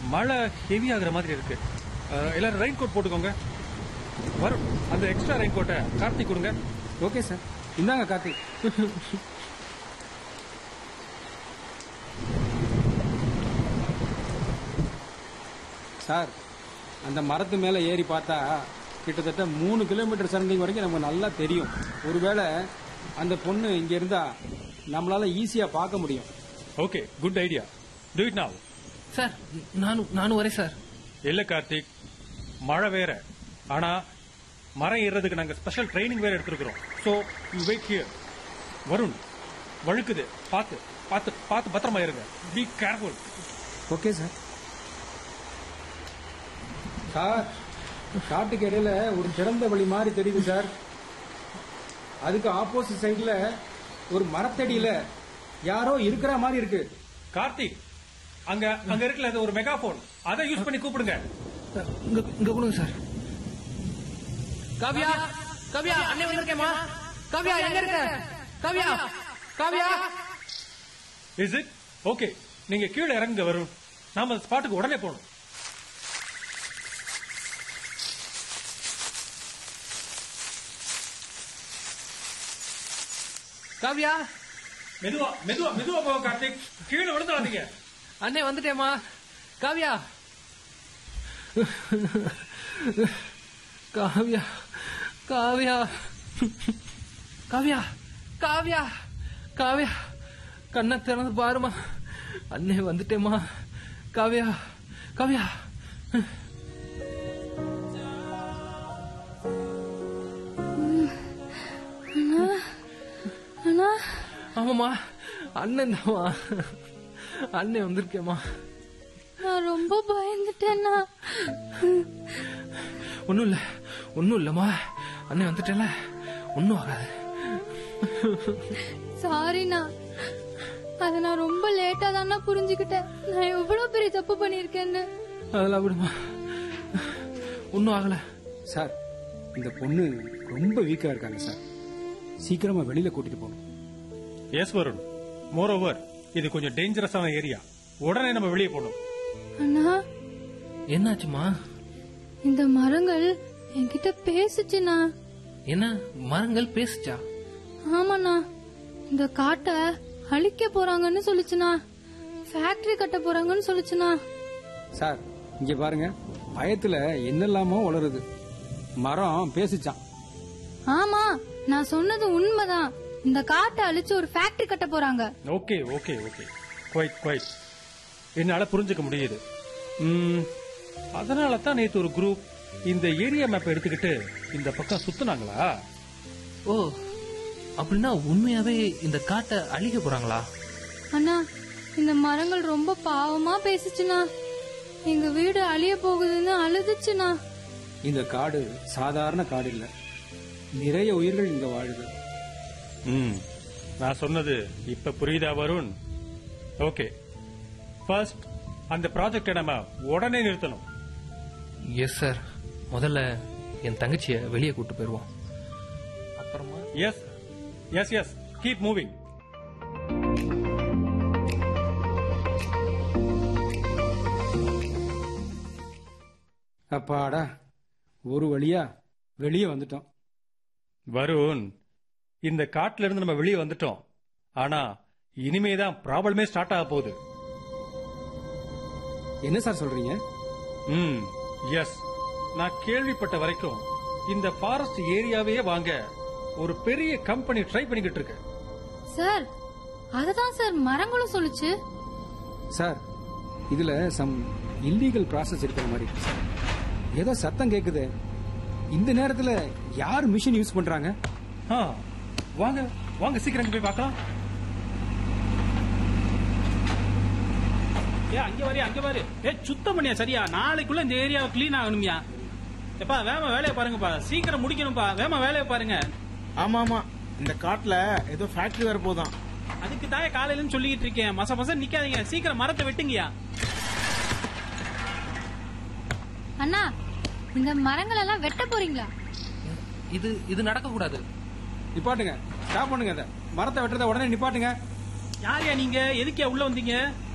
மழை ஹெவி ஆகுற மாதிரி இருக்கு அஹ், எல்லாரும் ரெயின் கோட் போட்டுக்கோங்க வரும் அந்த எக்ஸ்ட்ரா ரெயின் கோட்டை கார்த்திக் கொடுங்க ஓகே சார் இந்தாங்க கார்த்திக் சார் அந்த மரத்து மேலே ஏறி பார்த்தா கிட்டத்தட்ட மூணு கிலோமீட்டர் சரண்டிங் வரைக்கும் நமக்கு நல்லா தெரியும் ஒருவேளை அந்த பொண்ணு இங்க இருந்தா நம்மளால ஈஸியா பார்க்க முடியும் okay good idea do it now sir நானும் நானும் வரேன் சார் இல்ல கார்த்திக் மழை வேற ஆனா மரம் ஏறுறதுக்கு நாங்க ஸ்பெஷல் ட்ரைனிங் வேற எடுத்துருக்கிறோம் so you wait here Varun வழுக்குது பார்த்து பார்த்து பார்த்து பத்திரமா இருங்க be careful okay sir sir காட்டுக்கு இடையில ஒரு திறந்த வழி மாதிரி தெரியுது சார் அதுக்கு ஆப்போசிட் சைடுல ஒரு மரத்தடியில யாரோ இருக்கிற மாதிரி இருக்கு கார்த்திக் அங்க அங்க இருக்குல்ல அது ஒரு மெகாபோன் அதை யூஸ் பண்ணி கூப்பிடுங்க இங்க இங்க கொடுங்க சார் காவியா காவியா அண்ணே வந்திருக்கேம்மா காவியா எங்க இருக்க Kavya Kavya is it okay நீங்க கீழே இறங்க வரும் நாம அந்த ஸ்பாட்டுக்கு உடனே போகணும் காவியா மெதுவா மெதுவா மெதுவா போக கார்த்திக் கீழே விழுந்துடாதீங்க அண்ணே வந்துட்டேம்மா காவியா காவியா காவியா காவியா காவியா காவியா கண்ணை திறந்து பாருமா அண்ணே வந்துட்டேம்மா காவியா காவியா அண்ணா ஆமாம்மா அண்ணன் தான்மா அண்ணன் வந்திருக்கேம்மா நான் ரொம்ப பயந்துட்டேன்னா ஒன்றும் இல்லை ஒன்றும் இல்லைம்மா அண்ணன் வந்துட்டேல ஒன்றும் ஆகாது சாரிண்ணா அதை நான் ரொம்ப லேட்டா தானே புரிஞ்சுக்கிட்டேன் நான் எவ்வளவு பெரிய தப்பு பண்ணிருக்கேன்னு அதெல்லாம் விடுமா ஒன்றும் ஆகலை சார் இந்த பொண்ணு ரொம்ப வீக்கா இருக்காங்க சார் சீக்கிரமா வெளியில கூட்டிட்டு போகணும் எஸ் வருண் மோர் ஓவர் இது கொஞ்சம் டேஞ்சரஸான ஏரியா உடனே நம்ம வெளியே போகணும் அண்ணா என்னாச்சுமா இந்த மரங்கள் என்கிட்ட பேசுச்சுண்ணா என்ன மரங்கள் பேசுச்சா ஆமாண்ணா இந்த காட்டை அழிக்க போறாங்கன்னு சொல்லுச்சுண்ணா ஃபேக்டரி கட்ட போறாங்கன்னு சொல்லுச்சுண்ணா சார் இங்க பாருங்க பயத்துல என்னெல்லாமோ வளருது மரம் பேசிச்சான் ஆமா நான் சொன்னது உண்மைதான் இந்த காட்டை அழிச்சு ஒரு ஃபேக்டரி கட்ட போறாங்க okay okay okay quite quite என்னால புரிஞ்சுக்க முடியுது ம், அதனால தான் நேத்து ஒரு குரூப் இந்த ஏரியா மேப் எடுத்துக்கிட்டு இந்த பக்கம் சுத்துனாங்களா ஓ அப்படின்னா உண்மையாவே இந்த காட்டை அழிக்க போறாங்களா அண்ணா இந்த மரங்கள் ரொம்ப பாவமா பேசுச்சுண்ணா எங்க வீடு அழிய போகுதுன்னு அழுதுச்சுண்ணா இந்த காடு சாதாரண காடு இல்ல நிறைய உயிர்கள் இங்க வாழுது ம் நான் சொன்னது இப்ப புரியுதா வருண் ஓகே ஃபர்ஸ்ட் அந்த ப்ராஜெக்டை நம்ம உடனே நிறுத்தணும் எஸ் சார் முதல்ல என் தங்கச்சிய வெளியே கூட்டு போயிருவோம் அப்புறமா yes yes yes keep moving அப்பாடா ஒரு வழியா வெளியே வந்துட்டோம் வருண் இந்த காட்டுல இருந்து நம்ம வெளியே வந்துட்டோம் ஆனா இனிமேதான் ப்ராப்ளமே ஸ்டார்ட் ஆக போகுது என்ன சார் சொல்றீங்க ம் எஸ் நான் கேள்விப்பட்ட வரைக்கும் இந்த ஃபாரஸ்ட் ஏரியாவே வாங்க ஒரு பெரிய கம்பெனி ட்ரை பண்ணிக்கிட்டு இருக்கு சார் அததான் சார் மரங்களும் சொல்லுச்சு சார் இதுல சம் இல்லீகல் ப்ராசஸ் இருக்கிற மாதிரி இருக்கு சார் ஏதோ சத்தம் கேக்குது இந்த நேரத்துல யார் மிஷின் யூஸ் பண்றாங்க ஆ, வாங்க வாங்க சீக்கிரம் இங்க போய் பார்க்கலாம் ஏ அங்க வரியா அங்க பாரு ஏ சுத்தம் பண்ணியா சரியா நாளைக்குள்ள இந்த ஏரியாவை க்ளீன் ஆகணும்யா எப்பா வேமா வேலையை பாருங்கப்பா சீக்கிரம் முடிக்கணும்ப்பா வேமா வேலையை பாருங்க ஆமா ஆமா இந்த காட்டுல ஏதோ ஃபேக்டரி வர போதான் அதுக்கு தான் காலையில சொல்லிக்கிட்டு இருக்கேன் மச மச நிக்காதீங்க சீக்கிரம் மரத்தை வெட்டுங்கயா அண்ணா இந்த மரங்கள் எல்லாம் வெட்ட போறீங்களா இது இது நடக்க கூடாது நிப்பாட்டுங்க ஸ்டாப் பண்ணுங்க அதை மரத்தை வெட்டுறதை உடனே நிப்பாட்டுங்க யாரையா நீங்க எதுக்கியா உள்ள வந்தீங்க